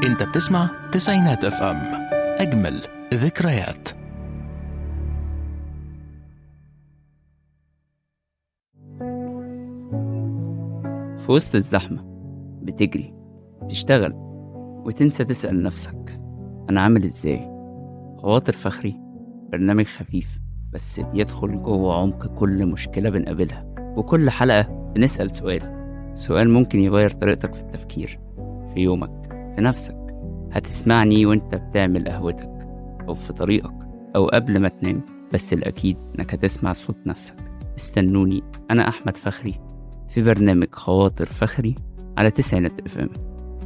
انت بتسمع تسعينات اف ام اجمل ذكريات في وسط الزحمة بتجري تشتغل وتنسى تسأل نفسك أنا عامل إزاي خواطر فخري برنامج خفيف بس بيدخل جوه عمق كل مشكلة بنقابلها وكل حلقة بنسأل سؤال سؤال ممكن يغير طريقتك في التفكير في يومك في نفسك هتسمعني وانت بتعمل قهوتك أو في طريقك أو قبل ما تنام بس الأكيد إنك هتسمع صوت نفسك استنوني أنا أحمد فخري في برنامج خواطر فخري على تسعينات اف ام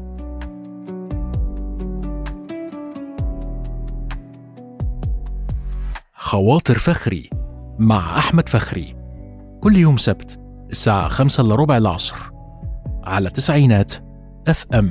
خواطر فخري مع أحمد فخري كل يوم سبت الساعة خمسة إلا ربع العصر على تسعينات اف ام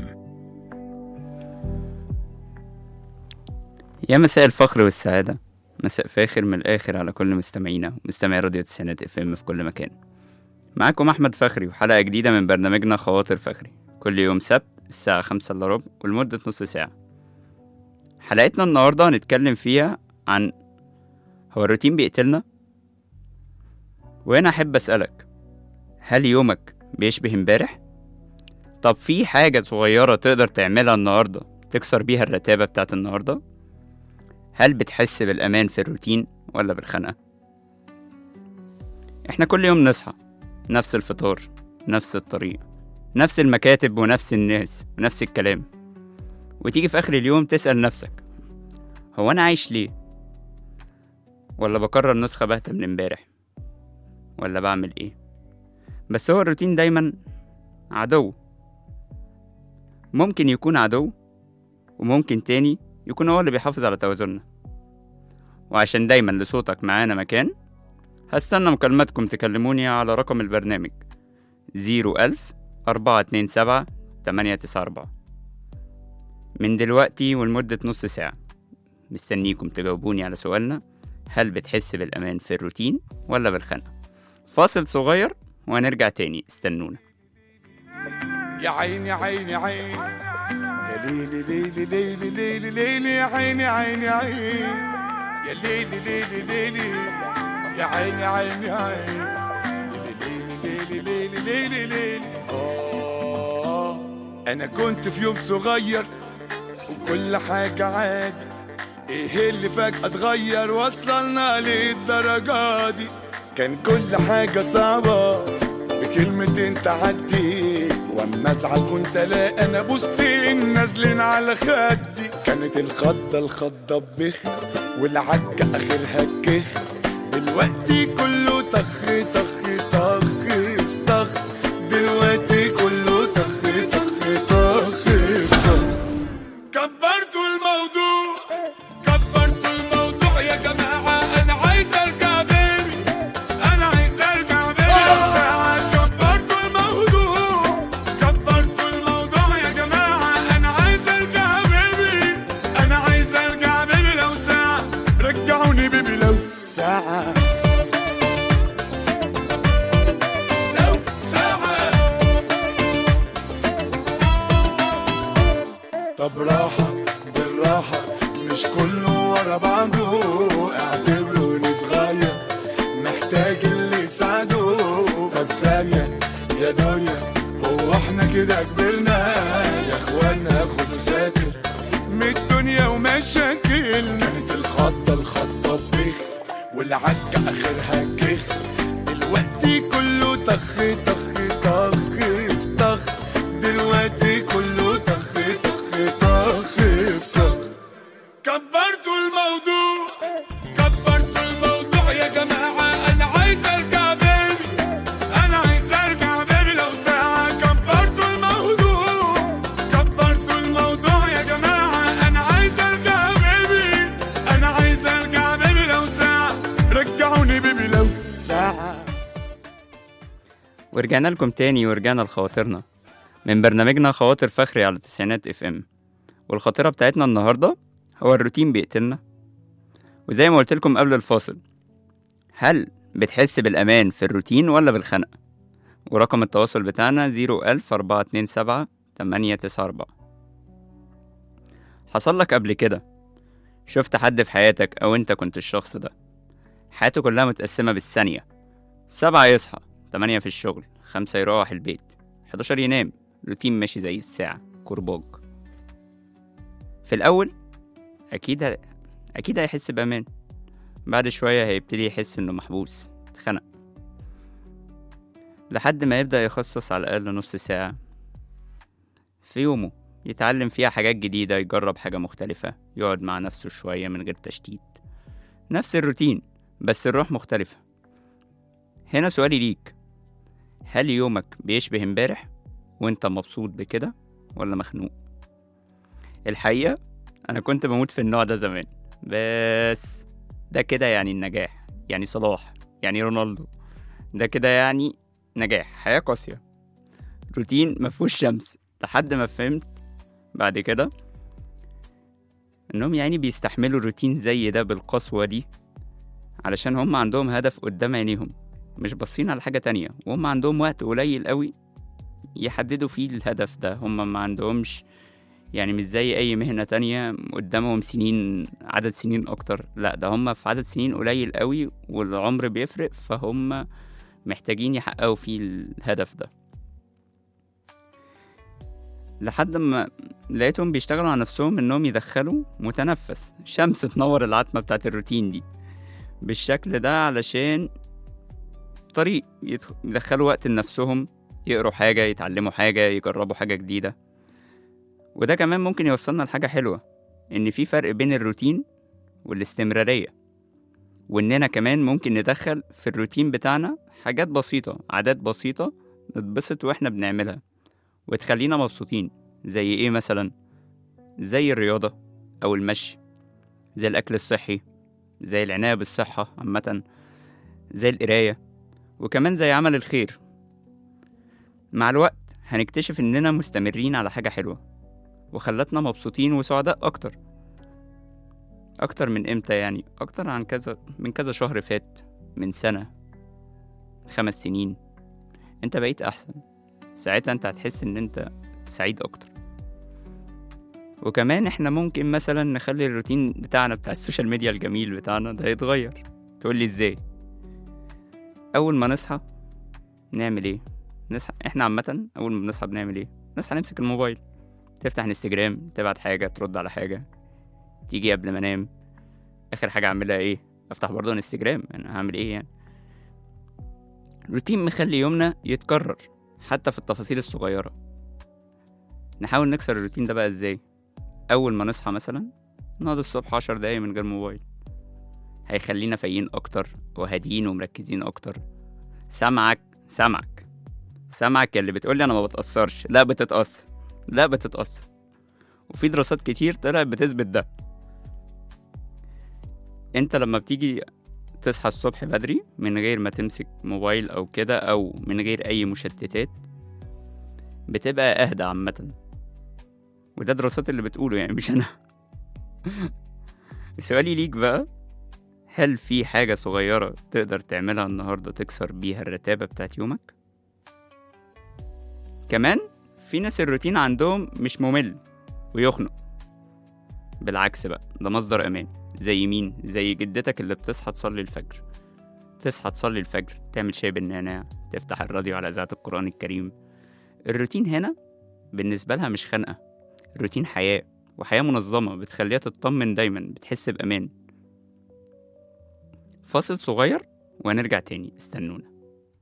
يا مساء الفخر والسعادة مساء فاخر من الآخر على كل مستمعينا ومستمعي راديو تسعينات اف ام في كل مكان معاكم أحمد فخري وحلقة جديدة من برنامجنا خواطر فخري كل يوم سبت الساعة خمسة إلا ربع ولمدة نص ساعة حلقتنا النهاردة هنتكلم فيها عن هو الروتين بيقتلنا وأنا أحب أسألك هل يومك بيشبه امبارح؟ طب في حاجة صغيرة تقدر تعملها النهاردة تكسر بيها الرتابة بتاعت النهاردة؟ هل بتحس بالأمان في الروتين ولا بالخنقة؟ احنا كل يوم نصحى نفس الفطار نفس الطريق نفس المكاتب ونفس الناس ونفس الكلام وتيجي في آخر اليوم تسأل نفسك هو أنا عايش ليه؟ ولا بكرر نسخة باهتة من امبارح؟ ولا بعمل ايه؟ بس هو الروتين دايما عدو ممكن يكون عدو وممكن تاني يكون هو اللي بيحافظ على توازننا وعشان دايما لصوتك معانا مكان هستنى مكالماتكم تكلموني على رقم البرنامج زيرو ألف أربعة اتنين سبعة تمانية تسعة أربعة من دلوقتي ولمدة نص ساعة مستنيكم تجاوبوني على سؤالنا هل بتحس بالأمان في الروتين ولا بالخنقة فاصل صغير وهنرجع تاني استنونا يا عيني عيني عين يا ليلي ليلي ليلي ليلي ليلي يا عيني عيني عين يا ليلي ليلي ليلي يا عيني عيني عين ليلي ليلي ليلي ليلي ليلي آه أنا كنت في يوم صغير وكل حاجة عادي إيه اللي فجأة اتغير وصلنا للدرجة دي كان كل حاجة صعبة بكلمة تعدي واما ازعل كنت الاقي انا بوستين نازلين على خدي كانت الخضة الخضة بخ والعكة اخرها كخ دلوقتي كله طخ طخ طخ طخ دلوقتي كله طخ طخ طخ طخ كبرتوا الموضوع كبرتوا الموضوع يا جماعة أنا عايز أرجع بيبي أنا عايز أرجع بيبي لو ساعة كبرتوا الموضوع كبرتوا الموضوع يا جماعة أنا عايز أرجع بيبي أنا عايز أرجع بيبي لو ساعة رجعوني بيبي لو ساعة لو ساعة طب راحة بالراحة مش كله ورا بعضه اعتبروني صغير محتاج اللي يساعده طب ثانية يا دنيا هو احنا كده كبرنا يا اخوانا خدوا ساتر من الدنيا ومشاكل كانت الخضة الخضة بخ والعكة اخرها كخ دلوقتي كله طخ طخ طخ في طخ دلوقتي كله طخ طخ طخ في طخ كبرتوا الموضوع كبرتوا الموضوع يا جماعة أنا عايز أرجع بيبي أنا عايز أرجع بيبي لو ساعة كبرتوا الموضوع كبرتوا الموضوع يا جماعة أنا عايز أرجع بيبي أنا عايز أرجع بيبي لو ساعة رجعوني بيبي لو ساعة ورجعنا لكم تاني ورجعنا لخواطرنا من برنامجنا خواطر فخري على تسعينات اف ام والخاطرة بتاعتنا النهاردة هو الروتين بيقتلنا وزي ما قلت لكم قبل الفاصل هل بتحس بالأمان في الروتين ولا بالخنقة ورقم التواصل بتاعنا زيرو ألف أربعة اتنين سبعة تمانية تسعة أربعة حصل لك قبل كده شفت حد في حياتك أو أنت كنت الشخص ده حياته كلها متقسمة بالثانية سبعة يصحى تمانية في الشغل خمسة يروح البيت حداشر ينام روتين ماشي زي الساعة كرباج في الأول أكيد ه... أكيد هيحس بأمان بعد شوية هيبتدي يحس إنه محبوس اتخنق لحد ما يبدأ يخصص على الأقل نص ساعة في يومه يتعلم فيها حاجات جديدة يجرب حاجة مختلفة يقعد مع نفسه شوية من غير تشتيت نفس الروتين بس الروح مختلفة هنا سؤالي ليك هل يومك بيشبه امبارح وانت مبسوط بكده ولا مخنوق الحقيقة أنا كنت بموت في النوع ده زمان بس ده كده يعني النجاح يعني صلاح يعني رونالدو ده كده يعني نجاح حياة قاسية روتين مفهوش شمس لحد ما فهمت بعد كده انهم يعني بيستحملوا روتين زي ده بالقسوة دي علشان هم عندهم هدف قدام عينيهم مش باصين على حاجة تانية وهم عندهم وقت قليل قوي يحددوا فيه الهدف ده هم ما عندهمش يعني مش زي أي مهنة تانية قدامهم سنين عدد سنين أكتر لا ده هم في عدد سنين قليل قوي والعمر بيفرق فهم محتاجين يحققوا فيه الهدف ده لحد ما لقيتهم بيشتغلوا على نفسهم انهم يدخلوا متنفس شمس تنور العتمة بتاعت الروتين دي بالشكل ده علشان طريق يدخ- يدخلوا وقت لنفسهم يقروا حاجة يتعلموا حاجة يجربوا حاجة جديدة وده كمان ممكن يوصلنا لحاجة حلوة إن في فرق بين الروتين والاستمرارية وإننا كمان ممكن ندخل في الروتين بتاعنا حاجات بسيطة عادات بسيطة نتبسط وإحنا بنعملها وتخلينا مبسوطين زي إيه مثلا زي الرياضة أو المشي زي الأكل الصحي زي العناية بالصحة عامة زي القراية وكمان زي عمل الخير مع الوقت هنكتشف إننا مستمرين على حاجة حلوة وخلتنا مبسوطين وسعداء أكتر أكتر من إمتى يعني أكتر عن كذا من كذا شهر فات من سنة خمس سنين أنت بقيت أحسن ساعتها أنت هتحس إن أنت سعيد أكتر وكمان إحنا ممكن مثلا نخلي الروتين بتاعنا بتاع السوشيال ميديا الجميل بتاعنا ده يتغير تقولي إزاي أول ما نصحى نعمل إيه نصحى إحنا عامة أول ما بنصحى بنعمل إيه نصحى نمسك الموبايل تفتح انستجرام تبعت حاجة ترد على حاجة تيجي قبل ما انام اخر حاجة اعملها ايه افتح برضه انستجرام انا هعمل ايه يعني روتين مخلي يومنا يتكرر حتى في التفاصيل الصغيرة نحاول نكسر الروتين ده بقى ازاي اول ما نصحى مثلا نقعد الصبح عشر دقايق من غير موبايل هيخلينا فايقين اكتر وهاديين ومركزين اكتر سامعك سامعك سامعك اللي بتقولي انا ما بتأثرش لا بتتأثر لا بتتأثر وفي دراسات كتير طلعت بتثبت ده انت لما بتيجي تصحى الصبح بدري من غير ما تمسك موبايل او كده او من غير اي مشتتات بتبقى اهدى عامة وده دراسات اللي بتقوله يعني مش انا سؤالي ليك بقى هل في حاجة صغيرة تقدر تعملها النهاردة تكسر بيها الرتابة بتاعت يومك؟ كمان في ناس الروتين عندهم مش ممل ويخنق بالعكس بقى ده مصدر امان زي مين زي جدتك اللي بتصحى تصلي الفجر تصحى تصلي الفجر تعمل شاي بالنعناع تفتح الراديو على اذاعه القران الكريم الروتين هنا بالنسبه لها مش خنقه الروتين حياه وحياه منظمه بتخليها تطمن دايما بتحس بامان فاصل صغير وهنرجع تاني استنونا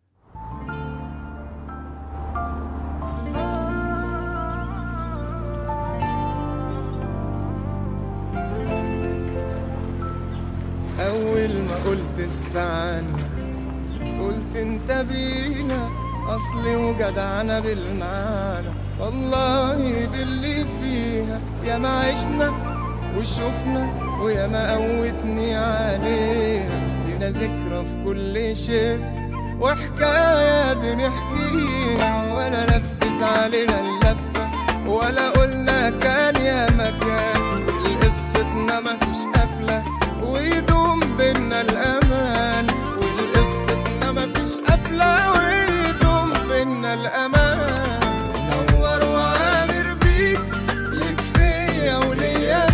أول ما قلت استنى قلت انت بينا أصلي وجدعنا بالمعنى والله باللي فيها يا ما عشنا وشفنا ويا ما قوتني عليها لنا ذكرى في كل شيء وحكاية بنحكيها ولا لفت علينا اللفة ولا قلنا كان يا مكان والقصتنا مفيش قفلة ويدوم بينا الأمان والقصتنا مفيش قفلة ويدوم بينا الأمان نور وعامر بيك ليك فيا وليا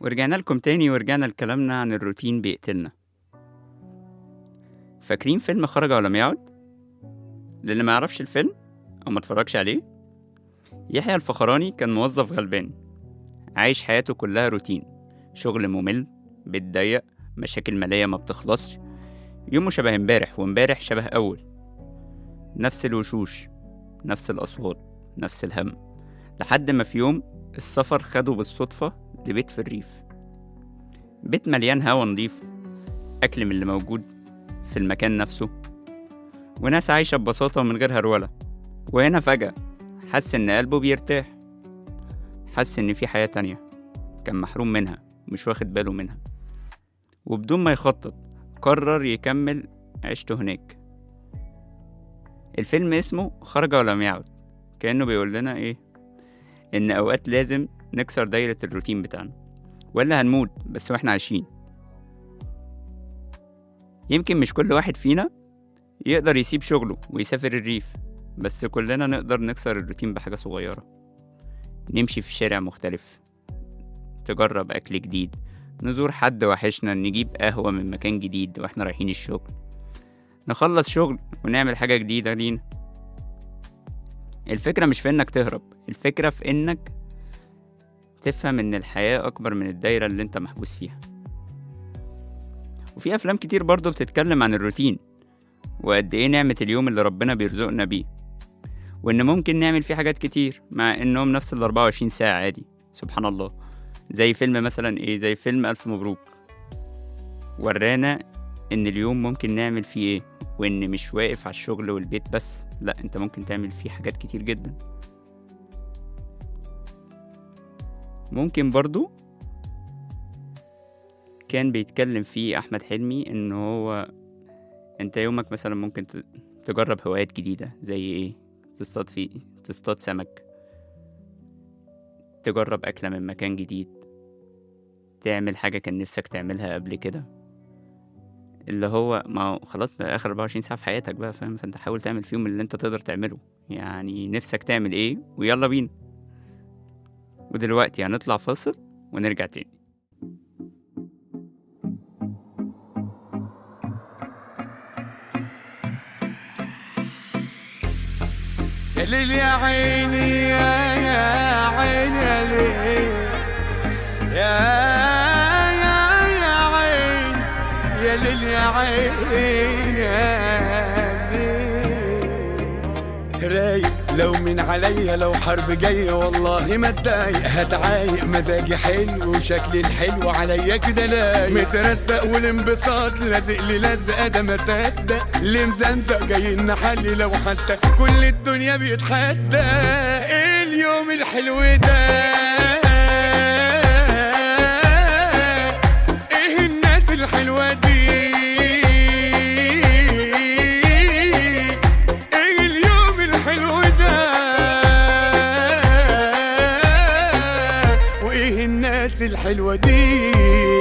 ورجعنا لكم تاني ورجعنا لكلامنا عن الروتين بيقتلنا فاكرين فيلم خرج ولم يعد للي ما يعرفش الفيلم او ما اتفرجش عليه يحيى الفخراني كان موظف غلبان عايش حياته كلها روتين شغل ممل بيتضيق مشاكل مالية ما بتخلصش يومه شبه امبارح وامبارح شبه أول نفس الوشوش نفس الأصوات نفس الهم لحد ما في يوم السفر خده بالصدفة لبيت في الريف بيت مليان هوا نضيف أكل من اللي موجود في المكان نفسه وناس عايشة ببساطة ومن غير هرولة وهنا فجأة حس إن قلبه بيرتاح حس إن في حياة تانية كان محروم منها مش واخد باله منها وبدون ما يخطط قرر يكمل عيشته هناك الفيلم اسمه خرج ولم يعد كأنه بيقول لنا ايه ان اوقات لازم نكسر دايرة الروتين بتاعنا ولا هنموت بس واحنا عايشين يمكن مش كل واحد فينا يقدر يسيب شغله ويسافر الريف بس كلنا نقدر نكسر الروتين بحاجة صغيرة نمشي في شارع مختلف تجرب أكل جديد نزور حد وحشنا نجيب قهوة من مكان جديد واحنا رايحين الشغل نخلص شغل ونعمل حاجة جديدة لينا الفكرة مش في انك تهرب الفكرة في انك تفهم ان الحياة اكبر من الدايرة اللي انت محبوس فيها وفي افلام كتير برضه بتتكلم عن الروتين وقد ايه نعمة اليوم اللي ربنا بيرزقنا بيه وان ممكن نعمل فيه حاجات كتير مع انهم نفس ال 24 ساعة عادي سبحان الله زي فيلم مثلا ايه زي فيلم الف مبروك ورانا ان اليوم ممكن نعمل فيه ايه وان مش واقف على الشغل والبيت بس لا انت ممكن تعمل فيه حاجات كتير جدا ممكن برضو كان بيتكلم فيه احمد حلمي ان هو انت يومك مثلا ممكن ت- تجرب هوايات جديدة زي ايه تصطاد فيه تصطاد سمك تجرب أكلة من مكان جديد تعمل حاجة كان نفسك تعملها قبل كده اللي هو ما هو خلاص ده آخر 24 ساعة في حياتك بقى فاهم فأنت حاول تعمل فيهم اللي أنت تقدر تعمله يعني نفسك تعمل إيه ويلا بينا ودلوقتي هنطلع فاصل ونرجع تاني يا ليل يا عيني يا يا عيني يا ليل يا يا يا عين يا ليل يا عين يا ليل رايق لو من عليا لو حرب جاية والله ما اتضايق هتعايق مزاجي حلو وشكلي الحلو عليا كده لايق مترستق والانبساط لازق لي لزقة ده ما صدق اللي مزمزق جاي نحلي لو حتى كل الدنيا بيتحدى إيه اليوم الحلو ده ايه الناس الحلوة دي ايه اليوم الحلو ده وايه الناس الحلوة دي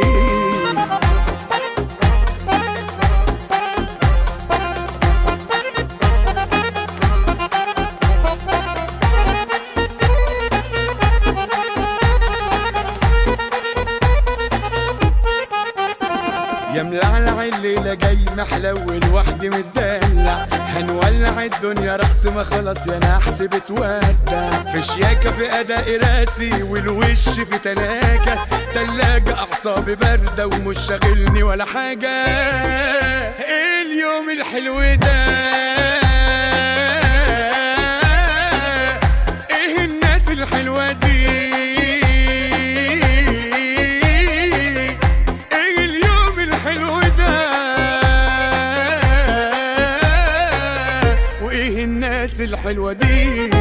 يا ملعلع الليلة جاي محلول وحدي متدلع هنولع الدنيا رقص ما خلص يا نحس بتودع في شياكة في أداء راسي والوش في تلاجة تلاجة أعصابي باردة ومش شاغلني ولا حاجة إيه اليوم الحلو ده ايه الناس الحلوة دي ايه اليوم الحلو ده وايه الناس الحلوة دي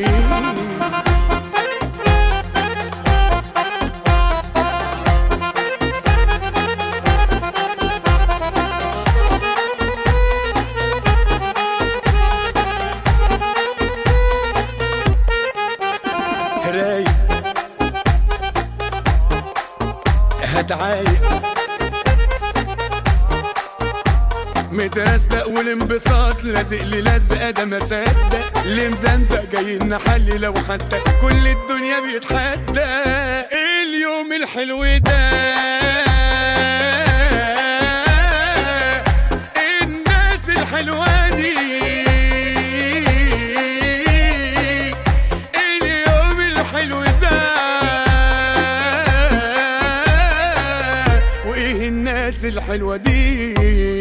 رايق هتعايق مترستق والانبساط لازق لي لزقه ده ما صدق اللي مزمزق جاي نحلي لو حتى كل الدنيا بيتحدى ايه اليوم الحلو ده الحلوة دي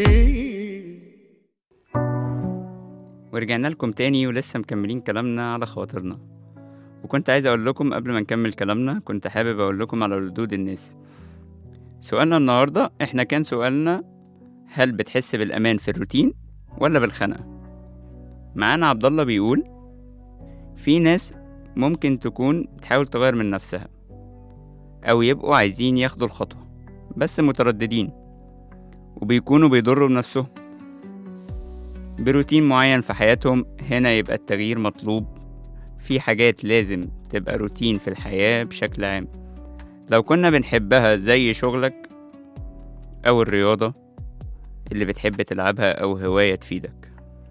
ورجعنا لكم تاني ولسه مكملين كلامنا على خواطرنا وكنت عايز اقول لكم قبل ما نكمل كلامنا كنت حابب اقول لكم على ردود الناس سؤالنا النهارده احنا كان سؤالنا هل بتحس بالامان في الروتين ولا بالخنقه معانا عبد الله بيقول في ناس ممكن تكون بتحاول تغير من نفسها او يبقوا عايزين ياخدوا الخطوه بس مترددين وبيكونوا بيضروا بنفسهم بروتين معين في حياتهم هنا يبقى التغيير مطلوب في حاجات لازم تبقى روتين في الحياة بشكل عام لو كنا بنحبها زي شغلك أو الرياضة اللي بتحب تلعبها أو هواية تفيدك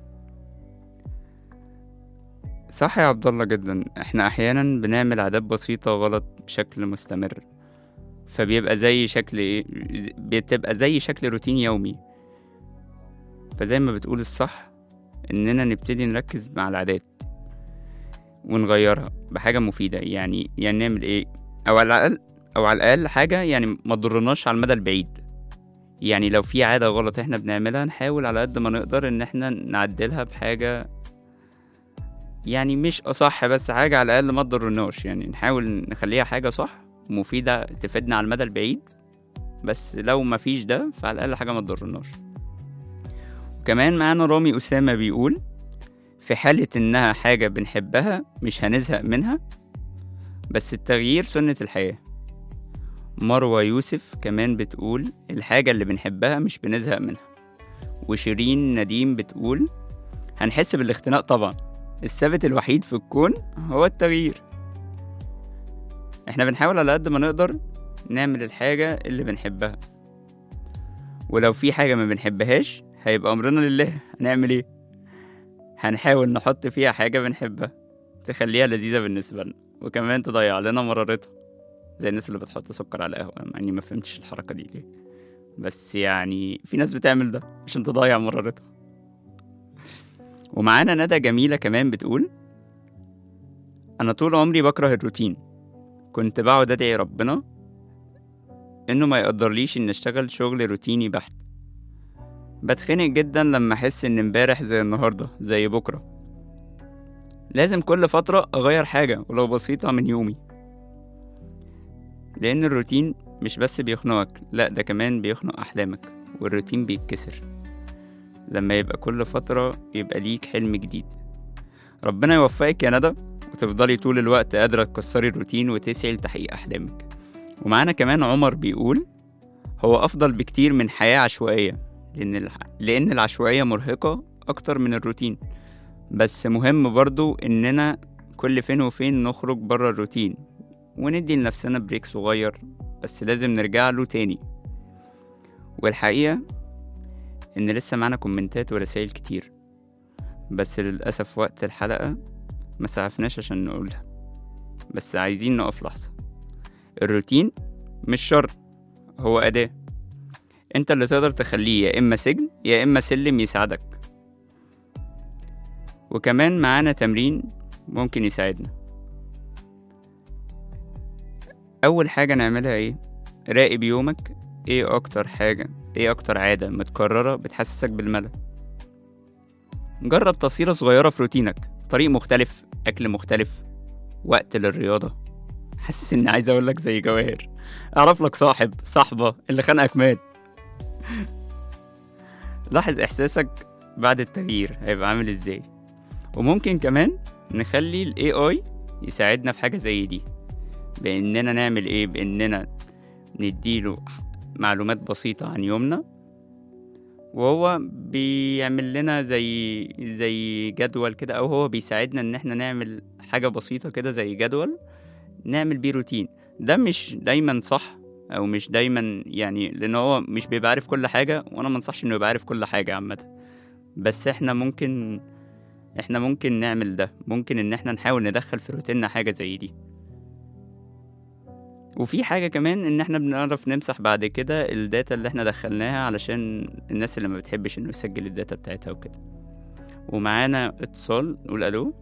صح يا عبد الله جدا احنا احيانا بنعمل عادات بسيطة غلط بشكل مستمر فبيبقى زي شكل ايه بتبقى زي شكل روتين يومي فزي ما بتقول الصح اننا نبتدي نركز مع العادات ونغيرها بحاجة مفيدة يعني يعني نعمل ايه او على الاقل او على الاقل حاجة يعني ما تضرناش على المدى البعيد يعني لو في عادة غلط احنا بنعملها نحاول على قد ما نقدر ان احنا نعدلها بحاجة يعني مش اصح بس حاجة على الاقل ما تضرناش يعني نحاول نخليها حاجة صح مفيدة تفيدنا على المدى البعيد بس لو مفيش ده فعلى الاقل حاجة ما تضرناش وكمان معانا رامي أسامة بيقول في حالة إنها حاجة بنحبها مش هنزهق منها بس التغيير سنة الحياة مروة يوسف كمان بتقول الحاجة اللي بنحبها مش بنزهق منها وشيرين نديم بتقول هنحس بالاختناق طبعا الثابت الوحيد في الكون هو التغيير احنا بنحاول على قد ما نقدر نعمل الحاجة اللي بنحبها ولو في حاجة ما بنحبهاش هيبقى أمرنا لله هنعمل ايه هنحاول نحط فيها حاجة بنحبها تخليها لذيذة بالنسبة لنا وكمان تضيع لنا مرارتها زي الناس اللي بتحط سكر على القهوة مع اني ما فهمتش الحركة دي ليه بس يعني في ناس بتعمل ده عشان تضيع مرارتها ومعانا ندى جميلة كمان بتقول أنا طول عمري بكره الروتين كنت بقعد أدعي ربنا إنه ما يقدرليش إن أشتغل شغل روتيني بحت بتخنق جدا لما أحس إن امبارح زي النهاردة زي بكرة لازم كل فترة أغير حاجة ولو بسيطة من يومي لأن الروتين مش بس بيخنقك لأ ده كمان بيخنق أحلامك والروتين بيتكسر لما يبقى كل فترة يبقى ليك حلم جديد ربنا يوفقك يا ندى وتفضلي طول الوقت قادرة تكسري الروتين وتسعي لتحقيق أحلامك ومعانا كمان عمر بيقول هو أفضل بكتير من حياة عشوائية لأن, الح... لأن العشوائية مرهقة أكتر من الروتين بس مهم برضو إننا كل فين وفين نخرج برا الروتين وندي لنفسنا بريك صغير بس لازم نرجع له تاني والحقيقة إن لسه معانا كومنتات ورسايل كتير بس للأسف وقت الحلقة ما سعفناش عشان نقولها بس عايزين نقف لحظة الروتين مش شر هو أداة انت اللي تقدر تخليه يا إما سجن يا إما سلم يساعدك وكمان معانا تمرين ممكن يساعدنا أول حاجة نعملها إيه؟ راقب يومك إيه أكتر حاجة إيه أكتر عادة متكررة بتحسسك بالملل جرب تفصيلة صغيرة في روتينك طريق مختلف أكل مختلف وقت للرياضة حاسس إني عايز أقولك زي جواهر أعرف لك صاحب صاحبة اللي خانقك مات لاحظ إحساسك بعد التغيير هيبقى عامل إزاي وممكن كمان نخلي ال AI يساعدنا في حاجة زي دي بإننا نعمل إيه بإننا نديله معلومات بسيطة عن يومنا وهو بيعمل لنا زي زي جدول كده او هو بيساعدنا ان احنا نعمل حاجة بسيطة كده زي جدول نعمل بيه روتين ده مش دايما صح او مش دايما يعني لان هو مش بيبقى عارف كل حاجة وانا منصحش انه يبقى عارف كل حاجة عامة بس احنا ممكن احنا ممكن نعمل ده ممكن ان احنا نحاول ندخل في روتيننا حاجة زي دي وفي حاجة كمان ان احنا بنعرف نمسح بعد كده الداتا اللي احنا دخلناها علشان الناس اللي ما بتحبش انه يسجل الداتا بتاعتها وكده ومعانا اتصال نقول الو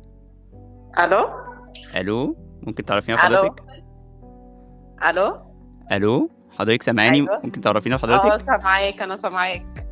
الو الو ممكن تعرفينا ألو. حضرتك الو الو حضرتك سامعاني أيوة. ممكن تعرفينا اه بحضرتك سامعاك انا سامعاك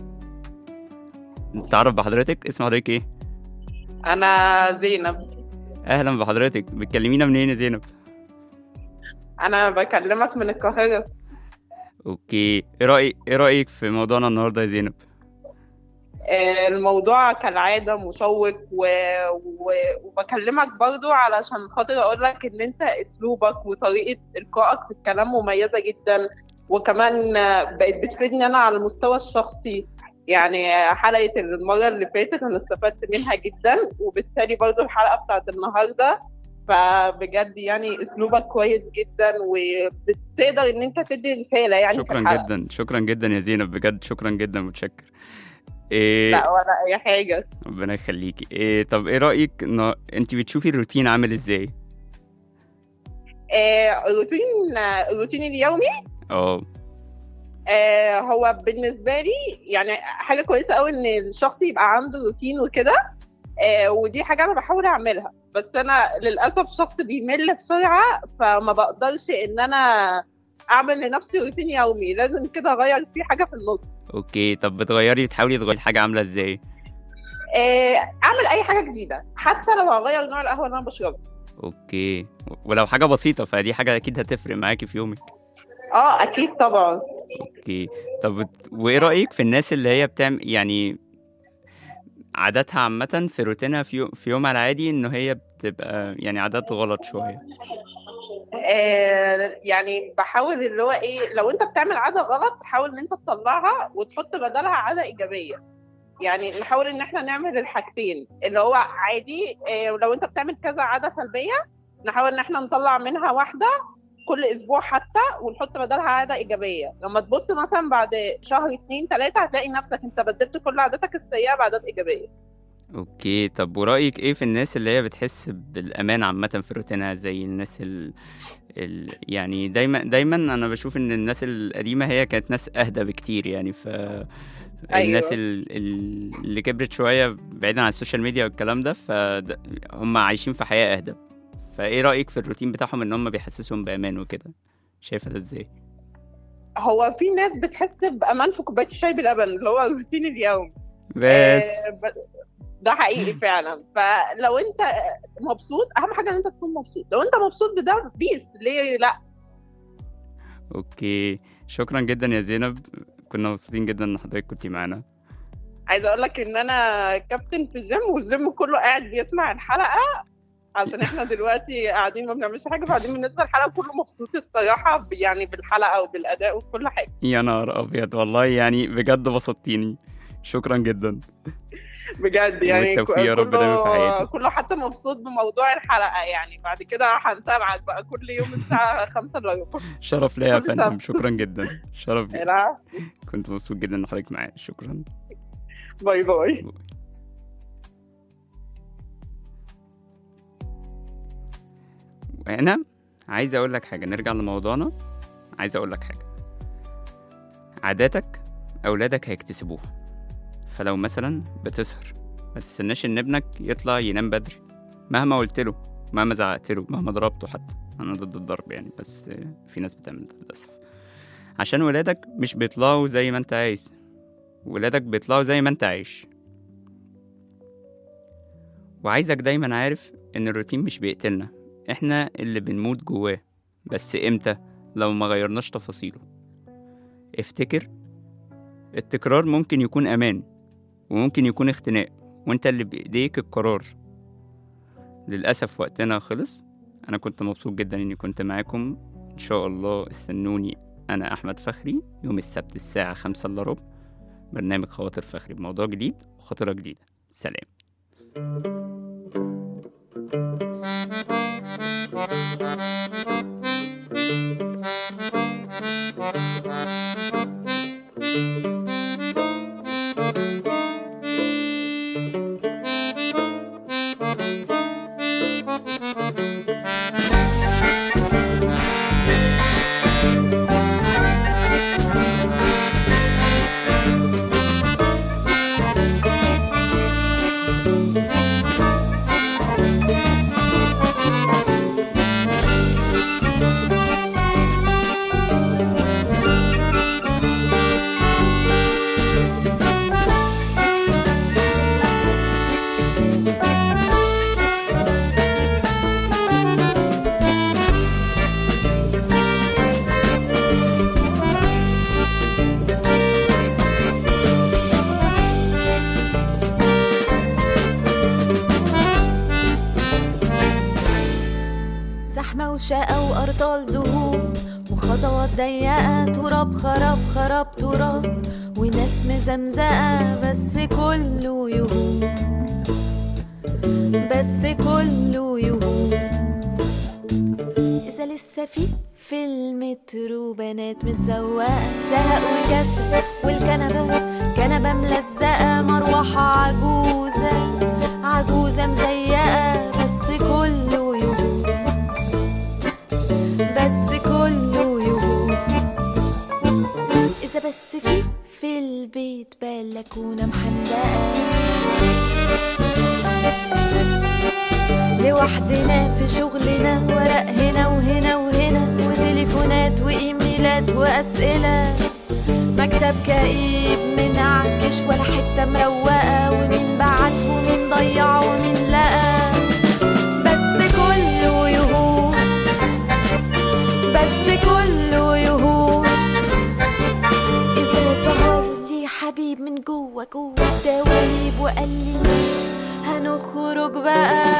نتعرف بحضرتك اسم حضرتك ايه انا زينب اهلا بحضرتك بتكلمينا منين يا زينب انا بكلمك من القاهرة اوكي ايه رايك ايه رايك في موضوعنا النهارده يا زينب آه، الموضوع كالعادة مشوق و... و... وبكلمك برضو علشان خاطر اقول لك ان انت اسلوبك وطريقة القائك في الكلام مميزة جدا وكمان آه، بقت بتفيدني انا على المستوى الشخصي يعني آه، حلقة المرة اللي فاتت انا استفدت منها جدا وبالتالي برضو الحلقة بتاعت النهاردة فبجد يعني اسلوبك كويس جدا وبتقدر ان انت تدي رسالة يعني في شكرا الحلقة جدا شكرا جدا يا زينب بجد شكرا جدا متشكر إيه لا ولا اي حاجة ربنا يخليكي إيه طب ايه رايك إنه انت بتشوفي الروتين عامل ازاي آه، الروتين آه، الروتين اليومي اه آه، هو بالنسبه لي يعني حاجه كويسه قوي ان الشخص يبقى عنده روتين وكده آه، ودي حاجه انا بحاول اعملها بس انا للاسف شخص بيمل بسرعه فما بقدرش ان انا اعمل لنفسي روتين يومي لازم كده اغير فيه حاجه في النص اوكي طب بتغيري بتحاولي تغيري حاجه عامله ازاي آه، اعمل اي حاجه جديده حتى لو هغير نوع القهوه اللي انا بشربها اوكي ولو حاجه بسيطه فدي حاجه اكيد هتفرق معاكي في يومك اه اكيد طبعا اوكي طب بت- وايه رايك في الناس اللي هي بتعمل يعني عاداتها عامة في روتينها في, يو... في يومها العادي إنه هي بتبقى يعني عادات غلط شوية آه، يعني بحاول اللي هو ايه لو انت بتعمل عاده غلط حاول ان انت تطلعها وتحط بدلها عاده ايجابيه يعني نحاول ان احنا نعمل الحاجتين اللي هو عادي آه، لو انت بتعمل كذا عاده سلبيه نحاول ان احنا نطلع منها واحده كل اسبوع حتى ونحط بدلها عاده ايجابيه لما تبص مثلا بعد شهر اتنين تلاته هتلاقي نفسك انت بدلت كل عاداتك السيئه بعادات ايجابيه اوكي طب ورأيك ايه في الناس اللي هي بتحس بالأمان عامة في روتينها زي الناس ال... ال... يعني دايما دايما انا بشوف ان الناس القديمة هي كانت ناس اهدى بكتير يعني ف الناس ال- ال- اللي كبرت شوية بعيدا عن السوشيال ميديا والكلام ده فهم عايشين في حياة اهدى فايه رأيك في الروتين بتاعهم ان هم بيحسسهم بأمان وكده شايفة ده ازاي هو في ناس بتحس بامان في كوبايه الشاي بلبن اللي هو الروتين اليومي بس آه، ب- ده حقيقي فعلا فلو انت مبسوط اهم حاجه ان انت تكون مبسوط لو انت مبسوط بده بيس ليه لا اوكي شكرا جدا يا زينب كنا مبسوطين جدا ان حضرتك كنتي معانا عايزه اقول لك ان انا كابتن في الجيم والجيم كله قاعد بيسمع الحلقه عشان احنا دلوقتي قاعدين ما بنعملش حاجه بعدين بالنسبه للحلقه كله مبسوط الصراحه ب- يعني بالحلقه وبالاداء وكل حاجه يا نهار ابيض والله يعني بجد بسطتيني شكرا جدا بجد يعني والتوفيق يا رب دايما في كله حياتك. كله حتى مبسوط بموضوع الحلقه يعني بعد كده هنتابعك بقى كل يوم الساعه 5 الا ربع شرف ليا يا كل فندم سنة. شكرا جدا شرف جدا العفو. كنت مبسوط جدا ان حضرتك معايا شكرا باي باي وانا عايز اقول لك حاجه نرجع لموضوعنا عايز اقول لك حاجه عاداتك اولادك هيكتسبوها فلو مثلا بتسهر ما تستناش ان ابنك يطلع ينام بدري مهما قلت له مهما زعقت له مهما ضربته حتى انا ضد الضرب يعني بس في ناس بتعمل ده للاسف عشان ولادك مش بيطلعوا زي ما انت عايز ولادك بيطلعوا زي ما انت عايش وعايزك دايما عارف ان الروتين مش بيقتلنا احنا اللي بنموت جواه بس امتى لو ما غيرناش تفاصيله افتكر التكرار ممكن يكون امان وممكن يكون اختناق وانت اللي بايديك القرار للاسف وقتنا خلص انا كنت مبسوط جدا اني كنت معاكم ان شاء الله استنوني انا احمد فخري يوم السبت الساعه خمسة الا ربع برنامج خواطر فخري بموضوع جديد وخطرة جديدة سلام خطوات ضيقة تراب خراب خراب تراب وناس مزمزقة بس كله يهون بس كله يهون إذا لسه في في المترو بنات متزوقة زهق وكسل والكنبة كنبة ملزقة مروحة عجوزة عجوزة مزيقة بس كله يهون بس كله يهون إذا بس في في البيت بلكونة محندقة لوحدنا في شغلنا ورق هنا وهنا وهنا وتليفونات وإيميلات وأسئلة مكتب كئيب منعكش ولا حتة مروقة ومين بعت ومين ضيع ومين لقى بس كله يهون بس كله يهون إذا ظهر لي حبيب من جوه جوه الدواليب وقال لي مش هنخرج بقى